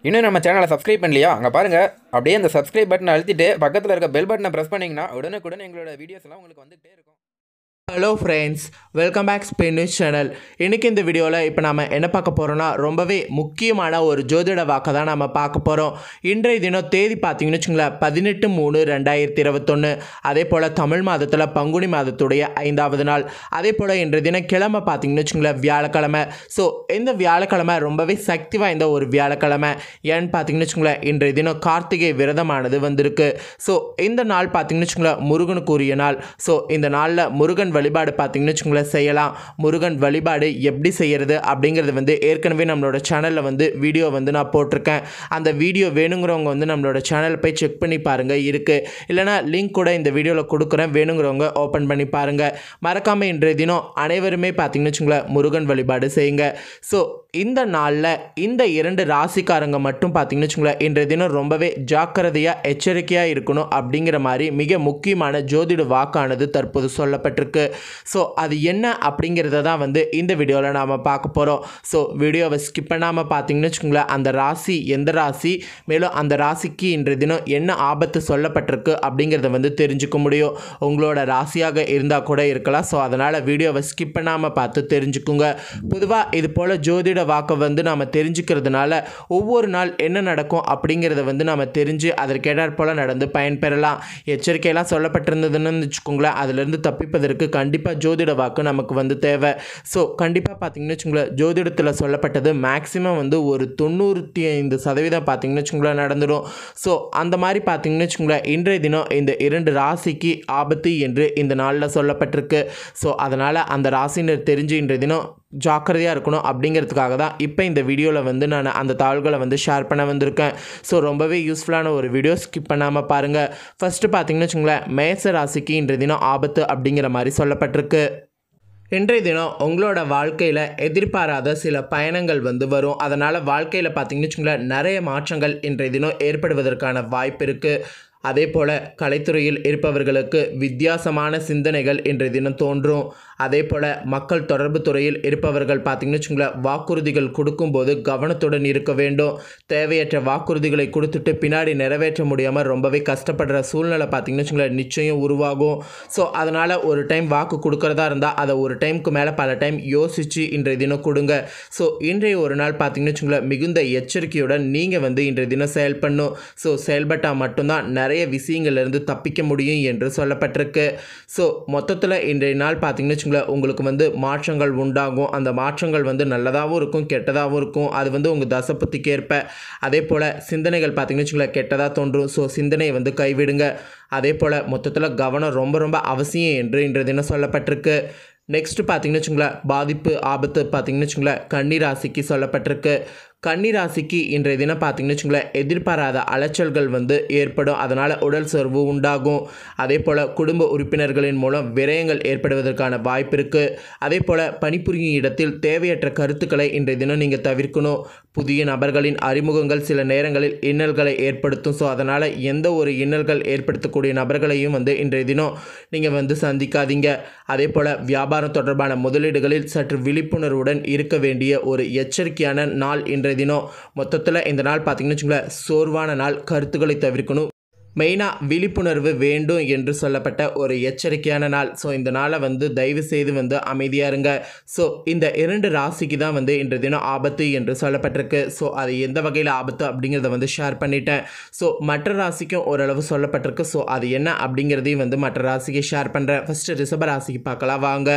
இன்னும் நம்ம சேனலை சப்ஸ்கிரைப் பண்ணலையா அங்கே பாருங்கள் அப்படியே அந்த சப்ஸ்கிரைப் பட்டனை அழுத்திட்டு பக்கத்தில் இருக்க பெல் பட்டனை ப்ரெஸ் பண்ணிங்கன்னா உடனுக்குடன் எங்களோட வீடியோஸ் எல்லாம் உங்களுக்கு வந்துகிட்டே இருக்கும் hello friends welcome back Spain news channel இன்றைக்கி இந்த வீடியோவில் இப்போ நம்ம என்ன பார்க்க போகிறோம்னா ரொம்பவே முக்கியமான ஒரு ஜோதிட வாக்கை தான் நம்ம பார்க்க போகிறோம் இன்றைய தினம் தேதி பார்த்தீங்கன்னு வச்சுங்களேன் பதினெட்டு மூணு ரெண்டாயிரத்தி இருபத்தொன்று அதே போல் தமிழ் மாதத்தில் பங்குனி மாதத்துடைய ஐந்தாவது நாள் அதே போல் இன்றைய தினம் கிழமை பார்த்தீங்கன்னு வச்சுங்களேன் வியாழக்கிழமை ஸோ இந்த வியாழக்கிழமை ரொம்பவே சக்தி வாய்ந்த ஒரு வியாழக்கிழமை ஏன்னு பார்த்தீங்கன்னு வச்சுங்களேன் இன்றைய தினம் கார்த்திகை விரதமானது வந்திருக்கு ஸோ இந்த நாள் பார்த்தீங்கன்னு வச்சுங்களேன் முருகனுக்குரிய நாள் ஸோ இந்த நாளில் முருகன் வழிபாடு பார்த்தீங்கன்னு வச்சுங்களேன் செய்யலாம் முருகன் வழிபாடு எப்படி செய்யறது அப்படிங்கிறது வந்து ஏற்கனவே நம்மளோட சேனலில் வந்து வீடியோ வந்து நான் போட்டிருக்கேன் அந்த வீடியோ வேணுங்கிறவங்க வந்து நம்மளோட சேனலை போய் செக் பண்ணி பாருங்கள் இருக்குது இல்லைனா லிங்க் கூட இந்த வீடியோவில் கொடுக்குறேன் வேணுங்கிறவங்க ஓப்பன் பண்ணி பாருங்கள் மறக்காமல் இன்றைய தினம் அனைவருமே பார்த்தீங்கன்னு வச்சுங்களேன் முருகன் வழிபாடு செய்யுங்க ஸோ இந்த நாளில் இந்த இரண்டு ராசிக்காரங்க மட்டும் பார்த்தீங்கன்னு வச்சுங்களேன் இன்றைய தினம் ரொம்பவே ஜாக்கிரதையாக எச்சரிக்கையாக இருக்கணும் அப்படிங்கிற மாதிரி மிக முக்கியமான ஜோதிட வாக்கானது தற்போது சொல்லப்பட்டிருக்கு ஸோ அது என்ன அப்படிங்கிறத தான் வந்து இந்த வீடியோவில் நாம் பார்க்க போகிறோம் ஸோ வீடியோவை ஸ்கிப் பண்ணாமல் பார்த்தீங்கன்னு வச்சுக்கோங்களேன் அந்த ராசி எந்த ராசி மேலும் அந்த ராசிக்கு இன்றைய தினம் என்ன ஆபத்து சொல்லப்பட்டிருக்கு அப்படிங்கிறத வந்து தெரிஞ்சுக்க முடியும் உங்களோட ராசியாக இருந்தால் கூட இருக்கலாம் ஸோ அதனால் வீடியோவை ஸ்கிப் பண்ணாமல் பார்த்து தெரிஞ்சுக்குங்க பொதுவாக இது போல் ஜோதிட வாக்கை வந்து நாம் தெரிஞ்சுக்கிறதுனால ஒவ்வொரு நாள் என்ன நடக்கும் அப்படிங்கிறத வந்து நம்ம தெரிஞ்சு அதற்கேட்டாற் போல் நடந்து பயன்பெறலாம் எச்சரிக்கையெல்லாம் சொல்லப்பட்டிருந்ததுன்னு வச்சுக்கோங்களேன் அதிலிருந்து தப்பிப்பதற்கு கண்டிப்பாக ஜோதிட வாக்கு நமக்கு வந்து தேவை ஸோ கண்டிப்பாக பார்த்தீங்கன்னு வச்சுங்களேன் ஜோதிடத்தில் சொல்லப்பட்டது மேக்ஸிமம் வந்து ஒரு தொண்ணூற்றி ஐந்து சதவீதம் பார்த்தீங்கன்னு வச்சுங்களேன் நடந்துடும் ஸோ அந்த மாதிரி பார்த்தீங்கன்னு வச்சுங்களேன் இன்றைய தினம் இந்த இரண்டு ராசிக்கு ஆபத்து என்று இந்த நாளில் சொல்லப்பட்டிருக்கு ஸோ அதனால் அந்த ராசினர் தெரிஞ்சு இன்றைய தினம் ஜாக்கிரதையாக இருக்கணும் அப்படிங்கிறதுக்காக தான் இப்போ இந்த வீடியோவில் வந்து நான் அந்த தாள்களை வந்து ஷேர் பண்ண வந்திருக்கேன் ஸோ ரொம்பவே யூஸ்ஃபுல்லான ஒரு வீடியோ ஸ்கிப் பண்ணாமல் பாருங்கள் ஃபஸ்ட்டு பார்த்தீங்கன்னு வச்சுங்களேன் மேச ராசிக்கு இன்றைய தினம் ஆபத்து அப்படிங்கிற மாதிரி சொல்லப்பட்டிருக்கு இன்றைய தினம் உங்களோட வாழ்க்கையில் எதிர்பாராத சில பயணங்கள் வந்து வரும் அதனால் வாழ்க்கையில் பார்த்தீங்கன்னு வச்சுங்களேன் நிறைய மாற்றங்கள் இன்றைய தினம் ஏற்படுவதற்கான வாய்ப்பு இருக்குது அதே போல் கலைத்துறையில் இருப்பவர்களுக்கு வித்தியாசமான சிந்தனைகள் இன்றைய தினம் தோன்றும் அதே போல் மக்கள் தொடர்பு துறையில் இருப்பவர்கள் பார்த்திங்கன்னு வச்சுங்களேன் வாக்குறுதிகள் கொடுக்கும்போது கவனத்துடன் இருக்க வேண்டும் தேவையற்ற வாக்குறுதிகளை கொடுத்துட்டு பின்னாடி நிறைவேற்ற முடியாமல் ரொம்பவே கஷ்டப்படுற சூழ்நிலை பார்த்திங்கன்னு வச்சுங்களேன் நிச்சயம் உருவாகும் ஸோ அதனால் ஒரு டைம் வாக்கு கொடுக்குறதா இருந்தால் அதை ஒரு டைமுக்கு மேலே பல டைம் யோசித்து இன்றைய தினம் கொடுங்க ஸோ இன்றைய ஒரு நாள் பார்த்திங்கன்னு வச்சுங்களேன் மிகுந்த எச்சரிக்கையுடன் நீங்கள் வந்து இன்றைய தினம் செயல்படணும் ஸோ செயல்பட்டால் மட்டும்தான் நிறைய விஷயங்கள்லேருந்து தப்பிக்க முடியும் என்று சொல்லப்பட்டிருக்கு ஸோ மொத்தத்தில் இன்றைய நாள் பார்த்திங்கன்னு வச்சுங்களேன் உங்களுக்கு வந்து மாற்றங்கள் உண்டாகும் அந்த மாற்றங்கள் வந்து நல்லதாகவும் இருக்கும் கெட்டதாகவும் இருக்கும் அது வந்து உங்கள் தசப்புத்திக்கு ஏற்ப அதே போல் சிந்தனைகள் பார்த்திங்கன்னு வச்சுங்களேன் கெட்டதாக தோன்றும் ஸோ சிந்தனையை வந்து கைவிடுங்க அதே போல் மொத்தத்தில் கவனம் ரொம்ப ரொம்ப அவசியம் என்று இன்றைய தினம் சொல்லப்பட்டிருக்கு நெக்ஸ்ட்டு பார்த்தீங்கன்னு வச்சுங்களேன் பாதிப்பு ஆபத்து பார்த்தீங்கன்னு வச்சுங்களேன் கன்னிராசிக்கு சொல்லப்பட்டிருக்கு கன்னிராசிக்கு இன்றைய தினம் பார்த்தீங்கன்னு வச்சுங்களேன் எதிர்பாராத அலைச்சல்கள் வந்து ஏற்படும் அதனால் உடல் சோர்வு உண்டாகும் அதே போல் குடும்ப உறுப்பினர்களின் மூலம் விரயங்கள் ஏற்படுவதற்கான வாய்ப்பு இருக்குது அதே போல் பணிபுரியும் இடத்தில் தேவையற்ற கருத்துக்களை இன்றைய தினம் நீங்கள் தவிர்க்கணும் புதிய நபர்களின் அறிமுகங்கள் சில நேரங்களில் இன்னல்களை ஏற்படுத்தும் ஸோ அதனால் எந்த ஒரு இன்னல்கள் ஏற்படுத்தக்கூடிய நபர்களையும் வந்து இன்றைய தினம் நீங்கள் வந்து சந்திக்காதீங்க அதே போல் வியாபாரம் தொடர்பான முதலீடுகளில் சற்று விழிப்புணர்வுடன் இருக்க வேண்டிய ஒரு எச்சரிக்கையான நாள் இன்றைய தினம் மொத்தத்தில் இந்த நாள் பார்த்திங்கன்னு வச்சுங்களேன் சோர்வான நாள் கருத்துக்களை தவிர்க்கணும் மெயினாக விழிப்புணர்வு வேண்டும் என்று சொல்லப்பட்ட ஒரு எச்சரிக்கையான நாள் ஸோ இந்த நாளை வந்து தயவு செய்து வந்து அமைதியாக இருங்க ஸோ இந்த இரண்டு ராசிக்கு தான் வந்து இன்றைய தினம் ஆபத்து என்று சொல்லப்பட்டிருக்கு ஸோ அது எந்த வகையில் ஆபத்து அப்படிங்கிறத வந்து ஷேர் பண்ணிட்டேன் ஸோ மற்ற ராசிக்கும் ஓரளவு சொல்லப்பட்டிருக்கு ஸோ அது என்ன அப்படிங்கிறதையும் வந்து மற்ற ராசிக்கு ஷேர் பண்ணுறேன் ஃபஸ்ட்டு ரிஷப ராசிக்கு பார்க்கலாம் வாங்க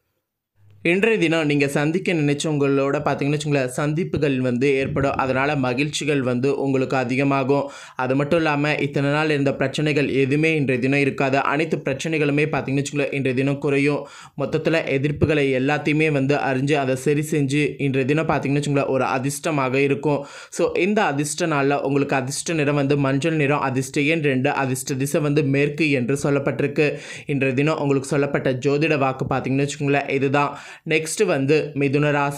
இன்றைய தினம் நீங்கள் சந்திக்க நினைச்சவங்களோட பார்த்தீங்கன்னு வச்சுங்களேன் சந்திப்புகள் வந்து ஏற்படும் அதனால் மகிழ்ச்சிகள் வந்து உங்களுக்கு அதிகமாகும் அது மட்டும் இல்லாமல் இத்தனை நாள் இருந்த பிரச்சனைகள் எதுவுமே இன்றைய தினம் இருக்காது அனைத்து பிரச்சனைகளுமே பார்த்தீங்கன்னு வச்சுங்களேன் இன்றைய தினம் குறையும் மொத்தத்தில் எதிர்ப்புகளை எல்லாத்தையுமே வந்து அறிஞ்சு அதை சரி செஞ்சு இன்றைய தினம் பார்த்தீங்கன்னு வச்சுங்களேன் ஒரு அதிர்ஷ்டமாக இருக்கும் ஸோ இந்த அதிர்ஷ்ட நாளில் உங்களுக்கு அதிர்ஷ்ட நிறம் வந்து மஞ்சள் நிறம் அதிர்ஷ்ட எண் ரெண்டு அதிர்ஷ்ட திசை வந்து மேற்கு என்று சொல்லப்பட்டிருக்கு இன்றைய தினம் உங்களுக்கு சொல்லப்பட்ட ஜோதிட வாக்கு பார்த்தீங்கன்னு வச்சுக்கோங்களேன் இதுதான் நெக்ஸ்ட் வந்து மிதுன ராசி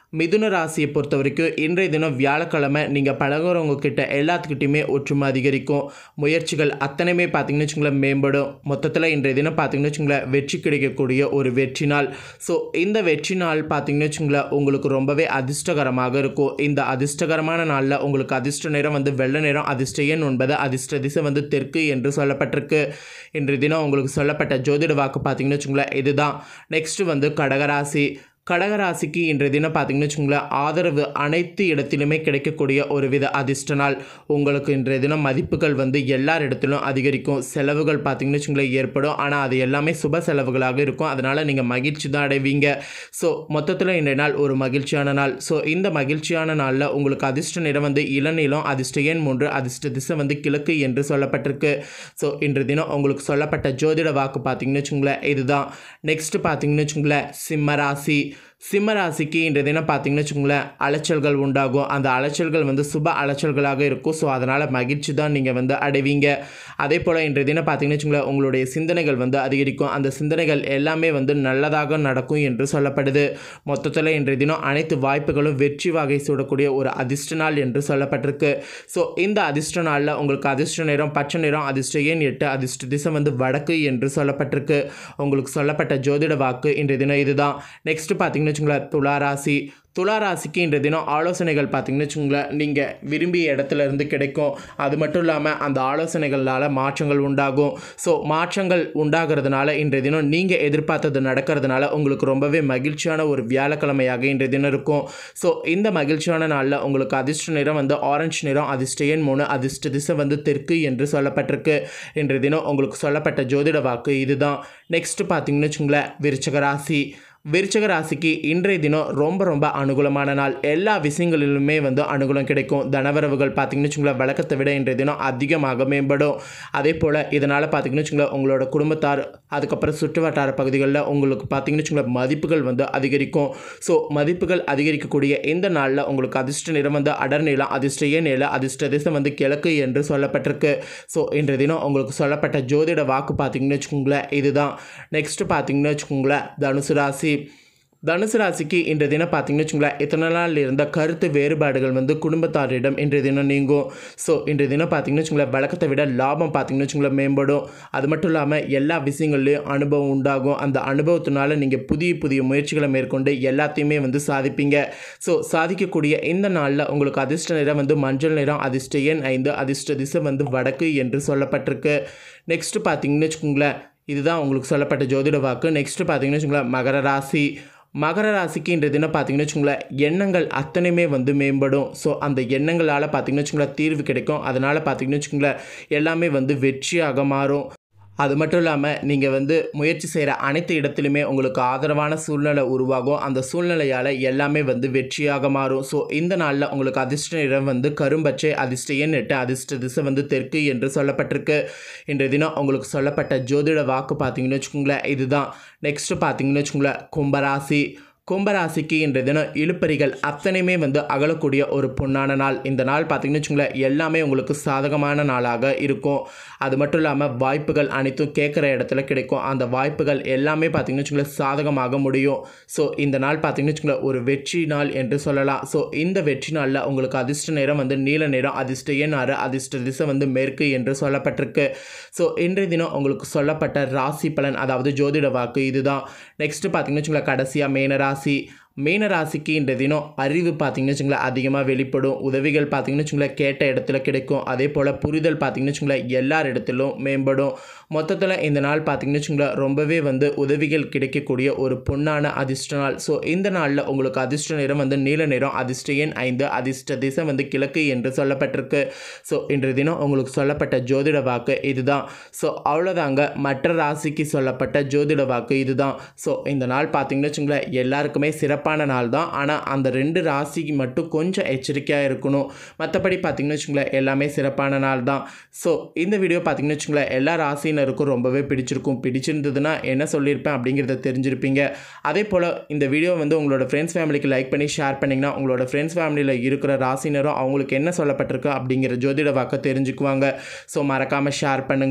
மிதுன ராசியை பொறுத்த வரைக்கும் இன்றைய தினம் வியாழக்கிழமை நீங்கள் பழகுறவங்க கிட்ட எல்லாத்துக்கிட்டையுமே ஒற்றுமை அதிகரிக்கும் முயற்சிகள் அத்தனையுமே பார்த்தீங்கன்னு வச்சுங்களேன் மேம்படும் மொத்தத்தில் இன்றைய தினம் பார்த்தீங்கன்னு வச்சுங்களேன் வெற்றி கிடைக்கக்கூடிய ஒரு வெற்றி நாள் ஸோ இந்த வெற்றி நாள் பார்த்தீங்கன்னு வச்சுங்களேன் உங்களுக்கு ரொம்பவே அதிர்ஷ்டகரமாக இருக்கும் இந்த அதிர்ஷ்டகரமான நாளில் உங்களுக்கு அதிர்ஷ்ட நிறம் வந்து வெள்ளை நிறம் அதிர்ஷ்ட எண் ஒன்பது அதிர்ஷ்ட திசை வந்து தெற்கு என்று சொல்லப்பட்டிருக்கு இன்றைய தினம் உங்களுக்கு சொல்லப்பட்ட ஜோதிட வாக்கு பார்த்தீங்கன்னு வச்சுங்களேன் இதுதான் நெக்ஸ்ட் வந்து கடகராசி கடகராசிக்கு இன்றைய தினம் பார்த்தீங்கன்னு வச்சுங்களேன் ஆதரவு அனைத்து இடத்திலுமே கிடைக்கக்கூடிய ஒரு வித அதிர்ஷ்ட நாள் உங்களுக்கு இன்றைய தினம் மதிப்புகள் வந்து எல்லார் இடத்திலும் அதிகரிக்கும் செலவுகள் பார்த்தீங்கன்னு வச்சுங்களேன் ஏற்படும் ஆனால் அது எல்லாமே சுப செலவுகளாக இருக்கும் அதனால் நீங்கள் மகிழ்ச்சி தான் அடைவீங்க ஸோ மொத்தத்தில் இன்றைய நாள் ஒரு மகிழ்ச்சியான நாள் ஸோ இந்த மகிழ்ச்சியான நாளில் உங்களுக்கு அதிர்ஷ்ட நிறம் வந்து இளநீளம் அதிர்ஷ்ட எண் மூன்று அதிர்ஷ்ட திசை வந்து கிழக்கு என்று சொல்லப்பட்டிருக்கு ஸோ இன்று தினம் உங்களுக்கு சொல்லப்பட்ட ஜோதிட வாக்கு பார்த்தீங்கன்னு வச்சுங்களேன் இதுதான் நெக்ஸ்ட் பார்த்தீங்கன்னு வச்சுங்களேன் சிம்மராசி சிம்ம ராசிக்கு இன்றைய தினம் பார்த்தீங்கன்னு வச்சுக்கோங்களேன் அலைச்சல்கள் உண்டாகும் அந்த அலைச்சல்கள் வந்து சுப அலைச்சல்களாக இருக்கும் ஸோ அதனால் மகிழ்ச்சி தான் நீங்கள் வந்து அடைவீங்க அதே போல் இன்றைய தினம் பார்த்தீங்கன்னு வச்சுக்கோங்களேன் உங்களுடைய சிந்தனைகள் வந்து அதிகரிக்கும் அந்த சிந்தனைகள் எல்லாமே வந்து நல்லதாக நடக்கும் என்று சொல்லப்படுது மொத்தத்தில் இன்றைய தினம் அனைத்து வாய்ப்புகளும் வெற்றி வகை சூடக்கூடிய ஒரு அதிர்ஷ்ட நாள் என்று சொல்லப்பட்டிருக்கு ஸோ இந்த அதிர்ஷ்ட நாளில் உங்களுக்கு அதிர்ஷ்ட நிறம் பச்சை நிறம் அதிர்ஷ்ட எண் எட்டு அதிர்ஷ்ட திசை வந்து வடக்கு என்று சொல்லப்பட்டிருக்கு உங்களுக்கு சொல்லப்பட்ட ஜோதிட வாக்கு இன்றைய தினம் இதுதான் நெக்ஸ்ட் பார்த்தீங்கன்னு வச்சுங்களேன் துளாராசி துளாராசிக்கு இன்றைய தினம் ஆலோசனைகள் பார்த்தீங்கன்னு வச்சுங்களேன் நீங்கள் விரும்பிய இடத்துல இருந்து கிடைக்கும் அது மட்டும் இல்லாமல் அந்த ஆலோசனைகளால் மாற்றங்கள் உண்டாகும் ஸோ மாற்றங்கள் உண்டாகிறதுனால இன்றைய தினம் நீங்கள் எதிர்பார்த்தது நடக்கிறதுனால உங்களுக்கு ரொம்பவே மகிழ்ச்சியான ஒரு வியாழக்கிழமையாக இன்றைய தினம் இருக்கும் ஸோ இந்த மகிழ்ச்சியான நாளில் உங்களுக்கு அதிர்ஷ்ட நிறம் வந்து ஆரஞ்சு நிறம் அதிர்ஷ்ட எண் மூணு அதிர்ஷ்ட திசை வந்து தெற்கு என்று சொல்லப்பட்டிருக்கு இன்றைய தினம் உங்களுக்கு சொல்லப்பட்ட ஜோதிட வாக்கு இதுதான் நெக்ஸ்ட் பார்த்தீங்கன்னு வச்சுங்களேன் விருச்சக ராசி விருச்சக ராசிக்கு இன்றைய தினம் ரொம்ப ரொம்ப அனுகூலமான நாள் எல்லா விஷயங்களிலுமே வந்து அனுகூலம் கிடைக்கும் தனவரவுகள் பார்த்தீங்கன்னு வச்சுங்களேன் வழக்கத்தை விட இன்றைய தினம் அதிகமாக மேம்படும் அதே போல் இதனால் பார்த்தீங்கன்னு வச்சுங்களேன் உங்களோட குடும்பத்தார் அதுக்கப்புறம் சுற்று வட்டார பகுதிகளில் உங்களுக்கு பார்த்தீங்கன்னு வச்சுங்களேன் மதிப்புகள் வந்து அதிகரிக்கும் ஸோ மதிப்புகள் அதிகரிக்கக்கூடிய இந்த நாளில் உங்களுக்கு அதிர்ஷ்ட நிறம் வந்து அடர் நிலம் அதிர்ஷ்ட எண் நில அதிர்ஷ்ட திசை வந்து கிழக்கு என்று சொல்லப்பட்டிருக்கு ஸோ இன்றைய தினம் உங்களுக்கு சொல்லப்பட்ட ஜோதிட வாக்கு பார்த்தீங்கன்னு வச்சுக்கோங்களேன் இதுதான் நெக்ஸ்ட் பார்த்தீங்கன்னு வச்சுக்கோங்களேன் தனுசு ராசி தனுசு ராசிக்கு இன்றைய தினம் பார்த்தீங்கன்னு வச்சுங்களேன் இத்தனை நாள் இருந்த கருத்து வேறுபாடுகள் வந்து குடும்பத்தாரிடம் இன்றைய தினம் நீங்கும் ஸோ இன்றைய தினம் பார்த்தீங்கன்னு வச்சுங்களேன் வழக்கத்தை விட லாபம் பார்த்தீங்கன்னு வச்சுங்களேன் மேம்படும் அது மட்டும் இல்லாமல் எல்லா விஷயங்கள்லையும் அனுபவம் உண்டாகும் அந்த அனுபவத்தினால நீங்கள் புதிய புதிய முயற்சிகளை மேற்கொண்டு எல்லாத்தையுமே வந்து சாதிப்பீங்க ஸோ சாதிக்கக்கூடிய இந்த நாளில் உங்களுக்கு அதிர்ஷ்ட நிறம் வந்து மஞ்சள் நிறம் அதிர்ஷ்ட எண் ஐந்து அதிர்ஷ்ட திசை வந்து வடக்கு என்று சொல்லப்பட்டிருக்கு நெக்ஸ்ட் பார்த்தீங்கன்னு வச்சுக்கோங்களேன் இதுதான் உங்களுக்கு சொல்லப்பட்ட ஜோதிட வாக்கு நெக்ஸ்ட் பார்த்தீங்கன்னு வச்சுங்களேன் மகர ராசி மகர ராசிக்கு இன்றைய தினம் பார்த்தீங்கன்னு வச்சுங்களேன் எண்ணங்கள் அத்தனையுமே வந்து மேம்படும் ஸோ அந்த எண்ணங்களால் பார்த்தீங்கன்னு வச்சுங்களேன் தீர்வு கிடைக்கும் அதனால் பார்த்தீங்கன்னு வச்சுங்களேன் எல்லாமே வந்து வெற்றியாக மாறும் அது மட்டும் இல்லாமல் நீங்கள் வந்து முயற்சி செய்கிற அனைத்து இடத்துலையுமே உங்களுக்கு ஆதரவான சூழ்நிலை உருவாகும் அந்த சூழ்நிலையால் எல்லாமே வந்து வெற்றியாக மாறும் ஸோ இந்த நாளில் உங்களுக்கு அதிர்ஷ்ட நிறம் வந்து கரும்பச்சை அதிர்ஷ்ட எண் எட்டு அதிர்ஷ்ட திசை வந்து தெற்கு என்று சொல்லப்பட்டிருக்கு இன்றைய தினம் உங்களுக்கு சொல்லப்பட்ட ஜோதிட வாக்கு பார்த்தீங்கன்னு வச்சுக்கோங்களேன் இதுதான் நெக்ஸ்ட் பார்த்தீங்கன்னு வச்சுக்கோங்களேன் கும்பராசி கும்பராசிக்கு இன்றைய தினம் இழுப்பறிகள் அத்தனையுமே வந்து அகலக்கூடிய ஒரு பொன்னான நாள் இந்த நாள் பார்த்தீங்கன்னு வச்சுங்களேன் எல்லாமே உங்களுக்கு சாதகமான நாளாக இருக்கும் அது மட்டும் இல்லாமல் வாய்ப்புகள் அனைத்தும் கேட்குற இடத்துல கிடைக்கும் அந்த வாய்ப்புகள் எல்லாமே பார்த்தீங்கன்னு வச்சுங்களேன் சாதகமாக முடியும் ஸோ இந்த நாள் பார்த்தீங்கன்னு வச்சுங்களேன் ஒரு வெற்றி நாள் என்று சொல்லலாம் ஸோ இந்த வெற்றி நாளில் உங்களுக்கு அதிர்ஷ்ட நேரம் வந்து நீல நிறம் அதிர்ஷ்ட எண் ஆறு அதிர்ஷ்ட திசை வந்து மேற்கு என்று சொல்லப்பட்டிருக்கு ஸோ இன்றைய தினம் உங்களுக்கு சொல்லப்பட்ட ராசி பலன் அதாவது ஜோதிட வாக்கு இதுதான் நெக்ஸ்ட் பார்த்தீங்கன்னு வச்சுங்களேன் கடைசியாக மேன ராசி மீன ராசிக்கு இந்த தினம் அறிவு பார்த்தீங்கன்னு வச்சுங்களேன் அதிகமாக வெளிப்படும் உதவிகள் பார்த்தீங்கன்னு வச்சுங்களேன் கேட்ட இடத்துல கிடைக்கும் அதே போல் புரிதல் பார்த்தீங்கன்னு வச்சுங்களேன் எல்லார் இடத்திலும் மேம்படும் மொத்தத்தில் இந்த நாள் பார்த்தீங்கன்னு வச்சுங்களேன் ரொம்பவே வந்து உதவிகள் கிடைக்கக்கூடிய ஒரு பொன்னான அதிர்ஷ்ட நாள் ஸோ இந்த நாளில் உங்களுக்கு அதிர்ஷ்ட நிறம் வந்து நீல நிறம் அதிர்ஷ்ட எண் ஐந்து அதிர்ஷ்ட திசை வந்து கிழக்கு என்று சொல்லப்பட்டிருக்கு ஸோ இன்றைய தினம் உங்களுக்கு சொல்லப்பட்ட ஜோதிட வாக்கு இதுதான் ஸோ அவ்வளோதாங்க மற்ற ராசிக்கு சொல்லப்பட்ட ஜோதிட வாக்கு இதுதான் ஸோ இந்த நாள் பார்த்தீங்கன்னு வச்சுங்களேன் எல்லாருக்குமே சிறப்பான நாள் தான் ஆனால் அந்த ரெண்டு ராசிக்கு மட்டும் கொஞ்சம் எச்சரிக்கையாக இருக்கணும் மற்றபடி பார்த்தீங்கன்னு வச்சுங்களேன் எல்லாமே சிறப்பான நாள் தான் ஸோ இந்த வீடியோ பார்த்தீங்கன்னு வச்சுங்களேன் எல்லா ராசினருக்கும் ரொம்பவே பிடிச்சிருக்கும் பிடிச்சிருந்ததுன்னா என்ன சொல்லியிருப்பேன் அப்படிங்கிறத தெரிஞ்சிருப்பீங்க அதே போல் இந்த வீடியோ வந்து உங்களோட ஃப்ரெண்ட்ஸ் ஃபேமிலிக்கு லைக் பண்ணி ஷேர் பண்ணிங்கன்னா உங்களோட ஃப்ரெண்ட்ஸ் ஃபேமிலியில் இருக்கிற ராசினரும் அவங்களுக்கு என்ன சொல்லப்பட்டிருக்கு அப்படிங்கிற ஜோதிட வாக்க தெரிஞ்சுக்குவாங்க ஸோ மறக்காமல் ஷேர் பண்ணுங்கள்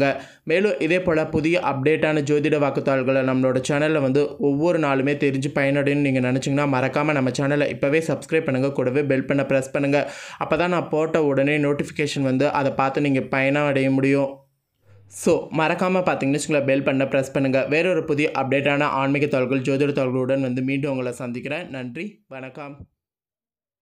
மேலும் இதே போல் புதிய அப்டேட்டான ஜோதிட வாக்குத்தாள்களை நம்மளோட சேனலில் வந்து ஒவ்வொரு நாளுமே தெரிஞ்சு பயனடைன்னு நீங்கள் நினச்சிங்கன்னா மறக்காமல் நம்ம சேனலை இப்போவே சப்ஸ்கிரைப் பண்ணுங்கள் கூடவே பெல் பண்ண ப்ரெஸ் பண்ணுங்கள் அப்போ தான் நான் போட்ட உடனே நோட்டிஃபிகேஷன் வந்து அதை பார்த்து நீங்கள் பயனடைய முடியும் ஸோ மறக்காமல் பார்த்தீங்கன்னு வச்சுக்கோங்களேன் பெல் பண்ண ப்ரெஸ் பண்ணுங்கள் வேறொரு புதிய அப்டேட்டான ஆன்மீக தாள்கள் ஜோதிட தாள்களுடன் வந்து மீண்டும் உங்களை சந்திக்கிறேன் நன்றி வணக்கம்